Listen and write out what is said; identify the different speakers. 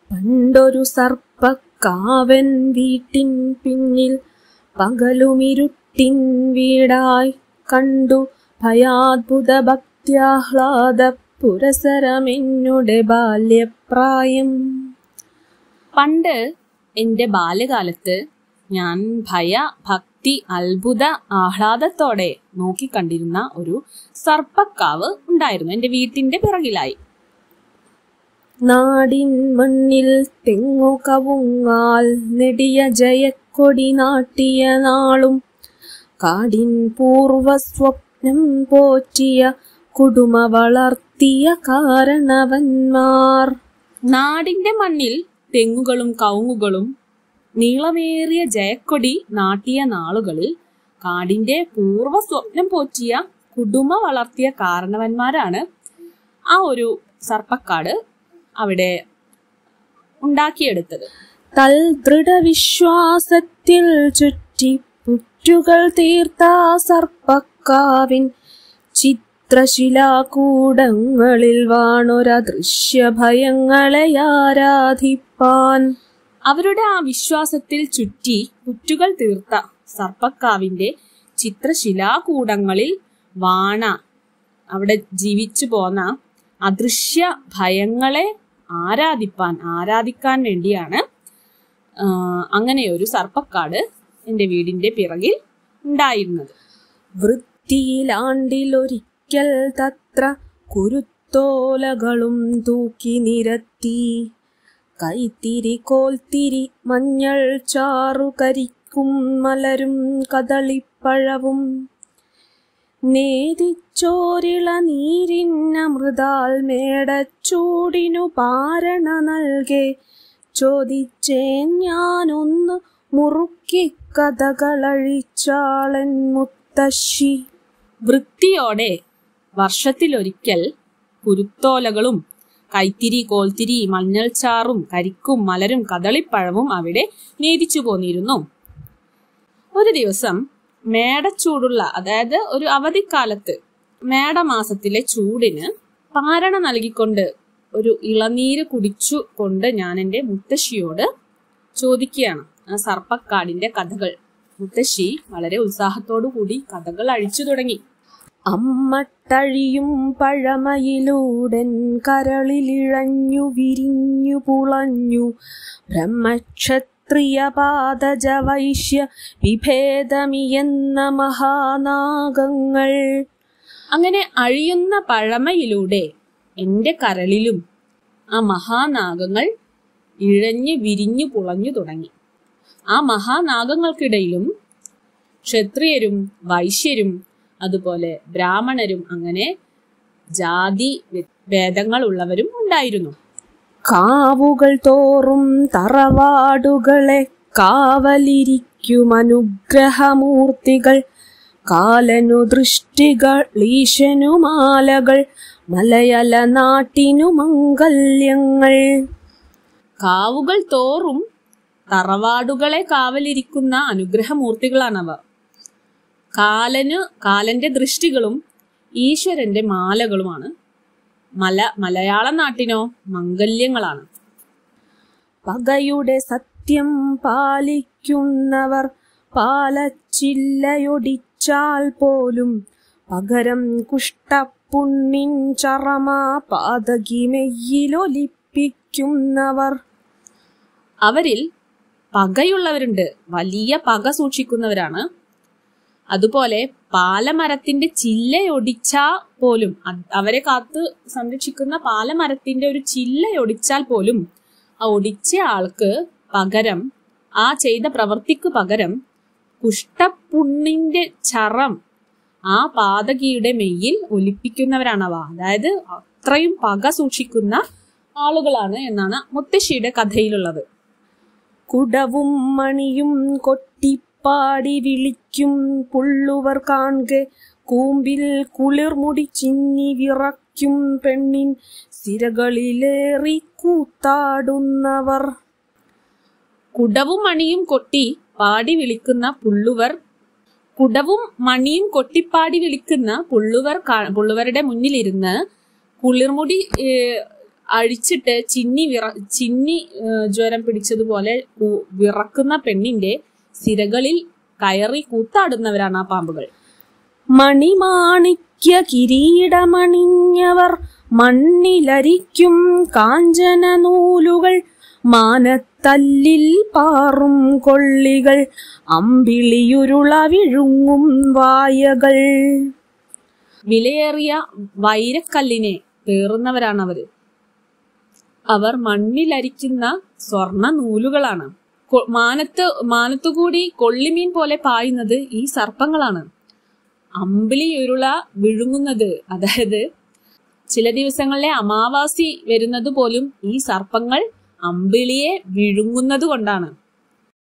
Speaker 1: പണ്ടൊരു സർപ്പക്കാവൻ വീട്ടിൻ പിന്നിൽ പകലുമിരുട്ടിൻ വീടായി കണ്ടു ഭയാത്ഭുത ഭക്ത്യാഹ്ലാദ പുരസരമെന്നുടെ ബാല്യപ്രായം
Speaker 2: പണ്ട് എന്റെ ബാല്യകാലത്ത് ഞാൻ ഭയ ഭക്തി അത്ഭുത ആഹ്ലാദത്തോടെ നോക്കിക്കണ്ടിരുന്ന ഒരു സർപ്പക്കാവ് ഉണ്ടായിരുന്നു എന്റെ വീട്ടിന്റെ പിറകിലായി
Speaker 1: നാടിൻ മണ്ണിൽ തെങ്ങു കവുങ്ങാൽ നെടിയ ജയക്കൊടി നാട്ടിയ നാളും കാടിൻ പൂർവ സ്വപ്നം പോറ്റിയ കുടുമ വളർത്തിയ കാരണവന്മാർ
Speaker 2: നാടിന്റെ മണ്ണിൽ തെങ്ങുകളും കവുങ്ങുകളും നീളമേറിയ ജയക്കൊടി നാട്ടിയ നാളുകളിൽ കാടിന്റെ പൂർവ്വ സ്വപ്നം പോറ്റിയ കുടുമ വളർത്തിയ കാരണവന്മാരാണ് ആ ഒരു സർപ്പക്കാട് അവിടെ ഉണ്ടാക്കിയെടുത്തത്
Speaker 1: തൽ ദൃഢവിശ്വാസത്തിൽ ചുറ്റി പുറ്റുകൾ തീർത്ത സർപ്പക്കാവിൻ ചിത്രശിലാകൂടങ്ങളിൽ വാണൊര ദൃശ്യഭയങ്ങളെ ആരാധിപ്പാൻ
Speaker 2: അവരുടെ ആ വിശ്വാസത്തിൽ ചുറ്റി പുറ്റുകൾ തീർത്ത സർപ്പക്കാവിന്റെ ചിത്രശിലാകൂടങ്ങളിൽ വാണ അവിടെ ജീവിച്ചു പോന്ന അദൃശ്യ ഭയങ്ങളെ ആരാധിപ്പാൻ ആരാധിക്കാൻ വേണ്ടിയാണ് ആ, അങ്ങനെ ഒരു സർപ്പക്കാട് എൻ്റെ വീടിന്റെ പിറകിൽ ഉണ്ടായിരുന്നത്
Speaker 1: വൃത്തിയിലാണ്ടിലൊരിക്കൽ തത്ര കുരുത്തോലകളും തൂക്കി നിരത്തി കൈത്തിരി കോൽത്തിരി മഞ്ഞൾ ചാറു കരിക്കും മലരും കദളിപ്പഴവും നേതിച്ചോരിള നീരിന്നമൃതാൽ മേടച്ചൂടിനു പാരണ നൽകെ ചോദിച്ചേൻ ഞാനൊന്ന് മുറുക്കി കഥകളഴിച്ചാളൻ മുത്തശ്ശി
Speaker 2: വൃത്തിയോടെ വർഷത്തിലൊരിക്കൽ കുരുത്തോലകളും കൈത്തിരി കോൽത്തിരി മഞ്ഞൾച്ചാറും കരിക്കും മലരും കദളിപ്പഴവും അവിടെ നേതിച്ചു പോന്നിരുന്നു ഒരു ദിവസം മേടച്ചൂടുള്ള അതായത് ഒരു അവധിക്കാലത്ത് മേടമാസത്തിലെ ചൂടിന് പാരണ നൽകിക്കൊണ്ട് ഒരു ഇളനീര് കുടിച്ചു കൊണ്ട് ഞാൻ എൻ്റെ മുത്തശ്ശിയോട് ചോദിക്കുകയാണ് ആ സർപ്പക്കാടിന്റെ കഥകൾ മുത്തശ്ശി വളരെ ഉത്സാഹത്തോടു കൂടി കഥകൾ അഴിച്ചു തുടങ്ങി
Speaker 1: അമ്മട്ടഴിയും പഴമയിലൂടൻ കരളിലിഴഞ്ഞു വിരിഞ്ഞു പുളഞ്ഞു ബ്രഹ്മക്ഷത്രിയ പാദജ വൈശ്യ വിഭേദമിയെന്ന മഹാനാഗങ്ങൾ
Speaker 2: അങ്ങനെ അഴിയുന്ന പഴമയിലൂടെ എന്റെ കരളിലും ആ മഹാനാഗങ്ങൾ ഇഴഞ്ഞു വിരിഞ്ഞു പുളഞ്ഞു തുടങ്ങി ആ മഹാനാഗങ്ങൾക്കിടയിലും ക്ഷത്രിയരും വൈശ്യരും അതുപോലെ ബ്രാഹ്മണരും അങ്ങനെ ജാതി വ്യ- ഭേദങ്ങളുള്ളവരും ഉണ്ടായിരുന്നു
Speaker 1: കാവുകൾ തോറും തറവാടുകളെ കാവലിരിക്കും അനുഗ്രഹമൂർത്തികൾ കാലനു ദൃഷ്ടികൾ ഈശനു മാലകൾ മലയല നാട്ടിനു മംഗല്യങ്ങൾ
Speaker 2: കാവുകൾ തോറും തറവാടുകളെ കാവലിരിക്കുന്ന അനുഗ്രഹമൂർത്തികളാണവ കാലന് കാലന്റെ ദൃഷ്ടികളും ഈശ്വരന്റെ മാലകളുമാണ് മല മലയാള നാട്ടിനോ മംഗല്യങ്ങളാണ്
Speaker 1: പകയുടെ സത്യം പാലിക്കുന്നവർ പാലച്ചില്ലയൊടിച്ചാൽ പോലും പകരം കുഷ്ടപ്പുണ്ണിൻ ചറമ പാതകി മെയ്യിലൊലിപ്പിക്കുന്നവർ
Speaker 2: അവരിൽ പകയുള്ളവരുണ്ട് വലിയ പക സൂക്ഷിക്കുന്നവരാണ് അതുപോലെ പാലമരത്തിന്റെ ചില്ലയൊടിച്ചാ പോലും അത് അവരെ കാത്ത് സംരക്ഷിക്കുന്ന പാലമരത്തിന്റെ ഒരു ചില്ലയൊടിച്ചാൽ പോലും ആ ഒടിച്ച ആൾക്ക് പകരം ആ ചെയ്ത പ്രവൃത്തിക്ക് പകരം കുഷ്ടപ്പുണ്ണിന്റെ ചറം ആ പാതകിയുടെ മെയ്യിൽ ഒലിപ്പിക്കുന്നവരാണവ അതായത് അത്രയും പക സൂക്ഷിക്കുന്ന ആളുകളാണ് എന്നാണ് മുത്തശ്ശിയുടെ കഥയിലുള്ളത്
Speaker 1: കുടവും മണിയും കൊട്ടിപ്പാടി വിളിക്കും പുള്ളുവർ കാൺകെ കൂമ്പിൽ കുളിർമുടി ചിന്നി വിറയ്ക്കും പെണ്ണിൻ സിരകളിലേറി കൂത്താടുന്നവർ
Speaker 2: കുടവും മണിയും കൊട്ടി പാടി വിളിക്കുന്ന പുള്ളുവർ കുടവും മണിയും കൊട്ടിപ്പാടി വിളിക്കുന്ന പുള്ളുവർ കാ- പുള്ളുവരുടെ മുന്നിലിരുന്ന് കുളിർമുടി ഏഹ്, അഴിച്ചിട്ട് ചിന്നി വിറ ചിന്നി ഏ, ജ്വരം പിടിച്ചതുപോലെ കു- വിറക്കുന്ന പെണ്ണിന്റെ സിരകളിൽ കയറി കൂത്താടുന്നവരാണ് ആ പാമ്പുകൾ
Speaker 1: മണിമാണിക്യ കിരീടമണിഞ്ഞവർ മണ്ണിലരിക്കും കാഞ്ചന നൂലുകൾ മാനത്തല്ലിൽ പാറും കൊള്ളികൾ അമ്പിളിയുരുള വിഴുങ്ങും വായകൾ
Speaker 2: വിലയേറിയ വൈരക്കല്ലിനെ പേറുന്നവരാണ് അവര് അവർ മണ്ണിലരിക്കുന്ന സ്വർണ നൂലുകളാണ് കൊ- മാനത്ത് മാനത്തുകൂടി കൊള്ളിമീൻ പോലെ പായുന്നത് ഈ സർപ്പങ്ങളാണ് അമ്പിളി ഉരുള വിഴുങ്ങുന്നത് അതായത് ചില ദിവസങ്ങളിലെ അമാവാസി വരുന്നത് പോലും ഈ സർപ്പങ്ങൾ അമ്പിളിയെ വിഴുങ്ങുന്നത് കൊണ്ടാണ്